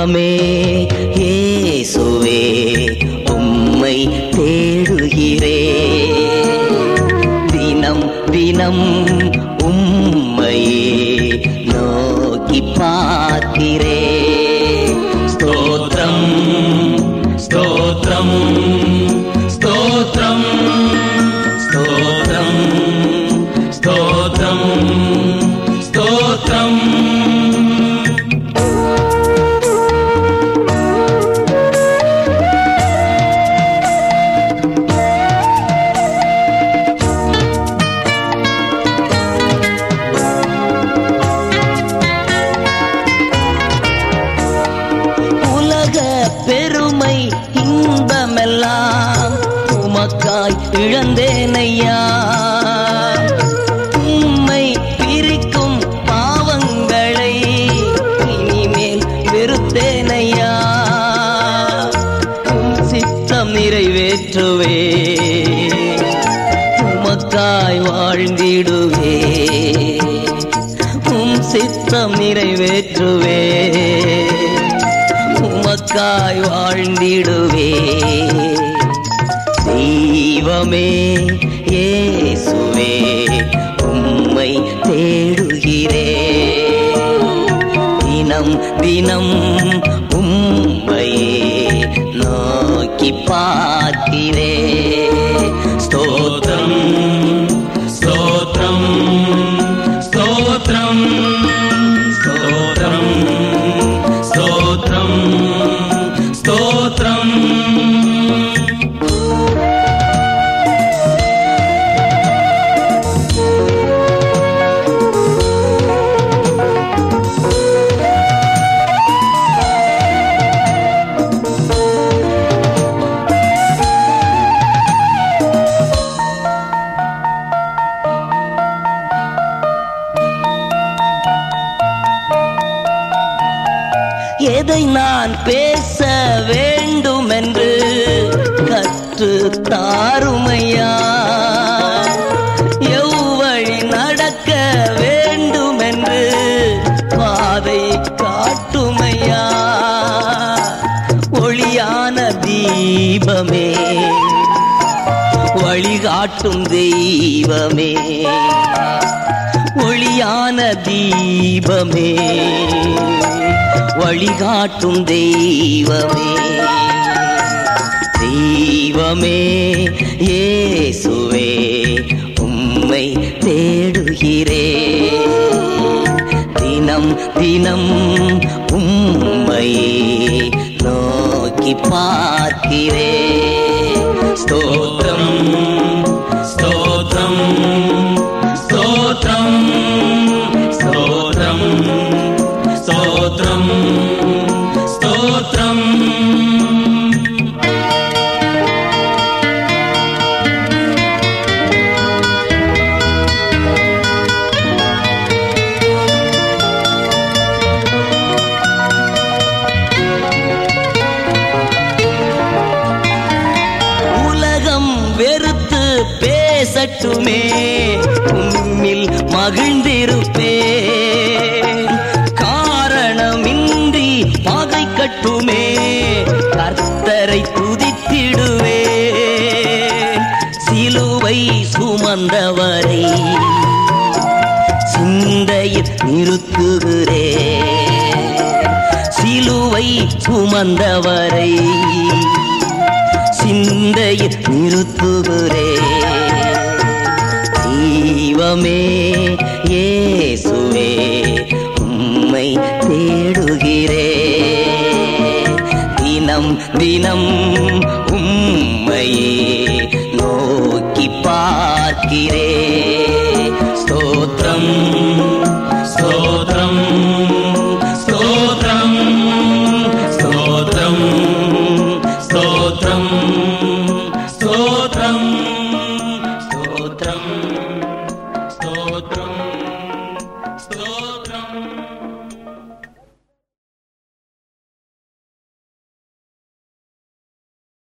தெய்வமே இயேசுவே உம்மை தேடுகிறே தினம் தினம் உம்மையே நோக்கி பார்க்கிறே ஸ்தோத்திரம் ஸ்தோத்திரம் ஸ்தோத்திரம் ஸ்தோத்திரம் ஸ்தோத்திரம் ஸ்தோத்திரம் உலக பெருமை இன்பமெல்லாம் உமக்காய் இழந்தேனையா உம்மை பிரிக்கும் பாவங்களை இனிமேல் வெறுத்தேனையா உம் சித்தம் நிறைவேற்றுவே உமக்காய் வாழ்ந்திடுவே உம் சித்தம் நிறைவேற்றுவே உமக்காய் வாழ்ந்திடுவே தெய்வமே இயேசுவே உம்மை தேடுகிறே தினம் தினம் உம்மையே நோக்கி பார்க்கிறே ஸ்தோத்திரம் ஸ்தோத்திரம் ஸ்தோத்திரம் ஸ்தோத்திரம் ஸ்தோத்திரம் ஸ்தோத்திரம் எதை நான் பேச வேண்டும் என்று கற்று தாருமையா எவ்வழி நடக்க வேண்டும் என்று பாதை காட்டுமையா ஒளியான தீபமே வழிகாட்டும் தெய்வமே ஒளியான தீபமே வழிகாட்டும் தெய்வமே தெய்வமே இயேசுவே உம்மை தேடுகிறே தினம் தினம் உம்மையே நோக்கி பார்க்கிறே ஸ்தோத்திரம் ஸ்தோத்திரம் ஸ்தோத்திரம் ஸ்தோத்திரம் ஸ்தோத்திரம் ஸ்தோத்திரம் உலகம் வெறுத்து பேசட்டுமே உம்மில் மகிழ்ந்திருப்பேன் காரணமின்றி பகை கட்டுமே கர்த்தரை துதித்திடுவேன் சிலுவை சுமந்தவரை சிந்தையில் நிறுத்துகிறேன் சிலுவை சுமந்தவரை சிந்தையில் நிறுத்துகிறே தெய்வமே இயேசுவே உம்மை தேடுகிறே தினம் தினம் உம்மையே நோக்கி பார்க்கிறே ஸ்தோத்திரம் ஸ்தோத்திரம் ஸ்தோத்திரம் ஸ்தோத்திரம் ஸ்தோத்திரம் ஸ்தோத்திரம் ஸ்தோத்திரம் ஸ்தோத்திரம் ஸ்தோத்திரம்